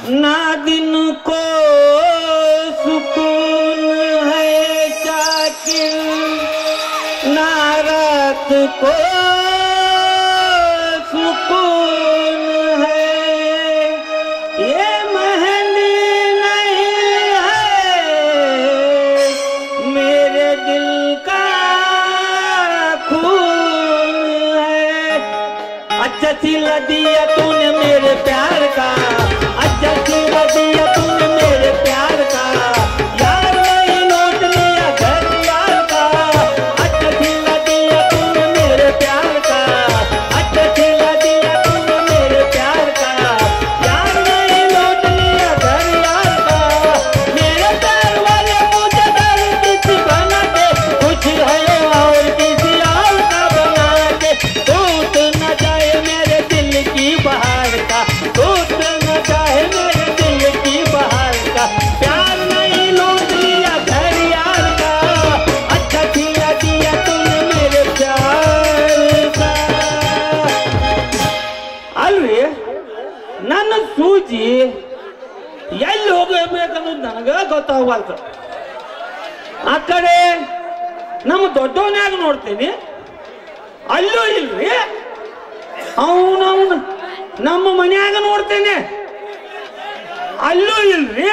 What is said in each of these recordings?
ना दिन को सुकून है शाकिर ना रात को सुकून है ये मेहंदी नहीं है मेरे दिल का खून है अच्छा सिला दिया तूने मेरे प्यार का अच्छा सिला दिया तूने मेरे प्यार का यार नहीं लौट लिया घर यार का अच्छा सिला दिया तूने मेरे प्यार का अच्छा सिला दिया तूने मेरे प्यार का यार नहीं लौट लिया घर यार का मेरे प्यार वाले मुझे दर किसी बना के कुछ है और किसी और का बना के टूट न जाए मेरे दिल की बहार का टूट न जाए मेरे दिल की बहार का प्यार नहीं लूट लिया घर यार का अच्छा किया दिया तूने मेरे प्यार का ಅಲ್ರಿ ನನ್ನ ಸೂಜಿ ಎಲ್ಲಿ ಹೋಗಬೇಕನ್ನೋದು ನನಗ ಗೊತ್ತಾಗಲ್ತ ಆ ಕಡೆ ನಮ್ಮ ದೊಡ್ಡವನ್ಯಾಗ ನೋಡ್ತೀನಿ ಅಲ್ಲೂ ಇಲ್ರಿ ಅವನವನ ನಮ್ಮ ಮನ್ಯಾಗ ನೋಡ್ತೇನೆ ಅಲ್ಲೂ ಇಲ್ರಿ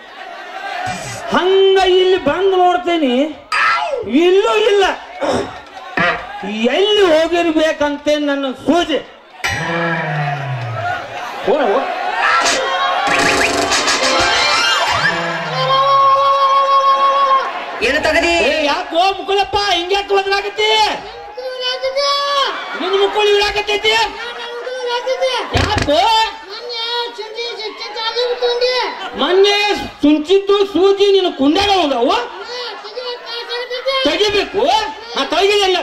ಹಂಗ ಇಲ್ಲಿ ಬಂದು ನೋಡ್ತೇನಿ ಇಲ್ಲೂ ಇಲ್ಲ ಎಲ್ಲಿ ಹೋಗಿರ್ಬೇಕಂತೆ ನನ್ನ ಸೂಜಿ ಓ ಓ. ಏನು ತಗದಿ ಏ ಯಾಕೋ ಮುಕ್ಕಳಪ್ಪ ಹಿಂಗ್ಯಾಕೆ ಬದಲಾಗತ್ತಿ ನಿನ್ನ ಮುಕ್ಕಳು ಇಡಾಕತ್ತೈತಿ ಯಾಕೋ ಮೊನ್ನೆ ಸುಂಚಿದ್ದು ಸೂಜಿ ನಿನ್ನ ಕುಂಡಾಗ ಹೋದವು ತೆಗಿಬೇಕು ಆ ತೆಗಿದಿಲ್ಲ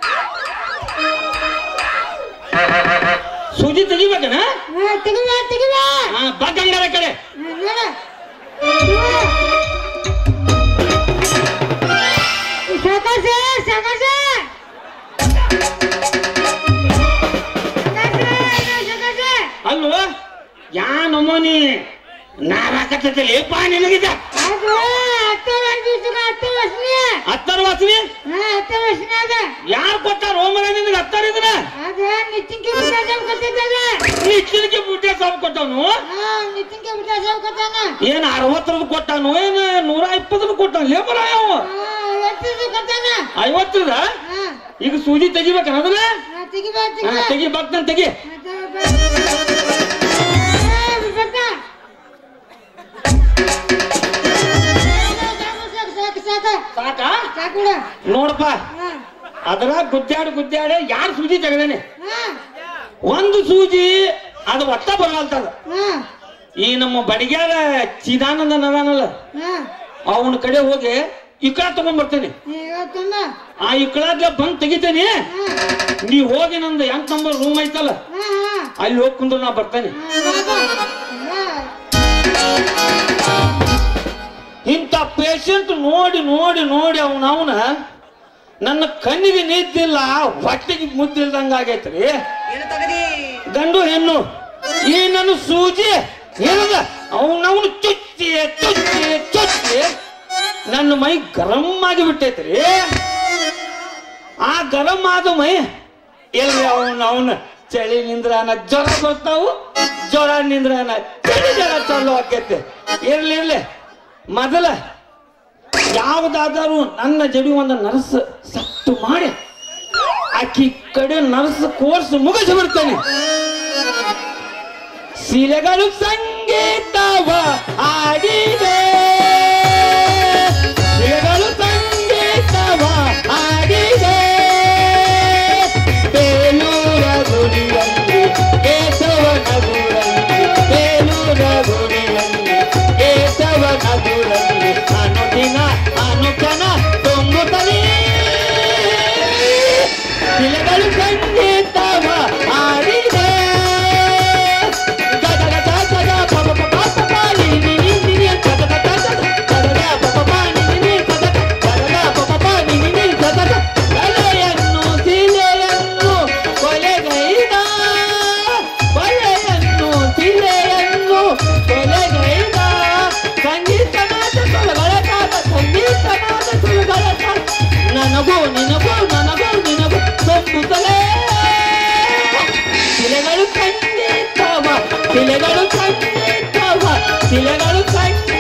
ಸೂಜಿ ತೆಗಿಬೇಕನ ಹಾ ಬಗ್ಗಂಗಾರ ಕಡೆ ಅಲ್ವ ಯಾ ನಮೂನಿ ನಾರಾಕತ್ತೈತಿ ಲೇಪ ನಿನಗಿದ ಹತ್ತರ ವಾಸನೆ ಯಾರು ಕೊಟ್ಟಾರ ಹೋಮರ ನಿನಗೆ ಹತ್ತಾರ ಇದನ್ನ ನಿಚ್ಚಿನಕ್ಕೆ ಬುಟ್ಟೆ ಸಾವು ಕೊಟ್ಟವನು ಏನ್ ಅರವತ್ತರದ್ದು ಕೊಟ್ಟಾನು ಏನ್ ನೂರ ಇಪ್ಪತ್ತರದ್ದು ಕೊಟ್ಟಾನ ಲೇಬರ್ ಅವ ಐವತ್ತರದ ಈಗ ಸೂಜಿ ತೆಗಿಬೇಕ ಅದನ್ನ ಹಾ, ತೆಗಿ ಬಗ್ತಾನ ತೆಗಿ ಸಾಕಾ ನೋಡಪ್ಪ ಅದ್ರ ಗುದ್ದಾಡಿ ಗುದ್ದಾಡಿ ಯಾರು ಸೂಜಿ ತೆಗದೇನೆ ಒಂದು ಸೂಜಿ ಅದು ಒಟ್ಟ ಬರಲ್ತದ ಈ ನಮ್ಮ ಬಡಿಗ್ಯಾರ ಚಿದಾನಂದ ನದಾನಲ್ಲ ಅವನ ಕಡೆ ಹೋಗಿ ಇಕ್ಕಳ ತಗೊಂಡ್ ಬರ್ತೇನೆ ಆ ಇಕ್ಕಳಾದ್ಲೆ ಬಂದ್ ತೆಗಿತೇನೆ ನೀ ಹೋಗಿ ನಂದು ಎಂಟ್ ನಂಬರ್ ರೂಮ್ ಐತಲ್ಲ ಅಲ್ಲಿ ಹೋಗಿ ಕುಂದ್ರು ನಾ ಬರ್ತೇನೆ ಇಂಥ ಪೇಷಂಟ್ ನೋಡಿ ನೋಡಿ ನೋಡಿ ಅವನ ಅವನ ನನ್ನ ಕಣ್ಣಿಗೆ ನಿದ್ದಿಲ್ಲ ಹೊಟ್ಟೆಗೆ ಮುದ್ದಿಲ್ದಂಗ ಆಗೈತ್ರಿ ಏನು ತಗದಿ ಗಂಡು ಹೆಣ್ಣು ಈ ನನ್ನ ಸೂಜಿ ಏನದ ಅವನವನು ಚುಚ್ಚಿ ಚುಚ್ಚಿ ಚುಚ್ಚಿ ನನ್ನ ಮೈ ಗರಂ ಆಗಿ ಬಿಟ್ಟೈತ್ರಿ ಆ ಗರಂ ಆದ ಮೈ ಎಲ್ರಿ ಅವನ ಅವನ ಚಳಿ ನಿಂದ್ರಾನ ಜ್ವರ ಬರ್ತಾವು ಜ್ವರ ನಿಂದ್ರಾನ ಚಳಿ ಜ್ವರ ಚಾಲು ಆಕೈತೆ ಇರ್ಲಿ ಇರ್ಲಿ ಮೊದಲ ಯಾವುದಾದರೂ ನನ್ನ ಜಡಿ ಒಂದು ನರ್ಸ್ ಸತ್ತು ಮಾಡಿ ಆಕಿ ಕಡೆ ನರ್ಸ್ ಕೋರ್ಸ್ ಮುಗಿಸಿ ಬಿಡ್ತೇನೆ ಶಿಲೆಗಳು ಸಂಗೀತವ ಆಡಿದೆ ಶಿಲೆಗಳು ಸಂಗೀತವ ಆಡಿದೆ ಬೇಲೂರ ಗುಡಿಯಲ್ಲಿ ಕೇಶವನ ಗುರಲ್ಲಿ ಬೇಲೂರ ಗುಡಿಯಲ್ಲಿ ಕೇಶವನ ಗುರಲ್ಲಿ ಅನುದಿನ ಅನುಕನ ತುಂಬುತ್ತಲೇ ಶಿಲೆಗಳು ಸಂಗೀತವ ಆಡಿದೆ ಗದಗ ಗದಗ ಪಪ ಪಪ ಪಪ ಲಿ ಲಿ ಲಿ ಲಿ ಲಿ ಗದಗ ಶಿಲೆಗಳು ಕಣ್ಣಿಟ್ಟವ ಶಿಲೆಗಳು ಕಣ್ಣಿಟ್ಟವ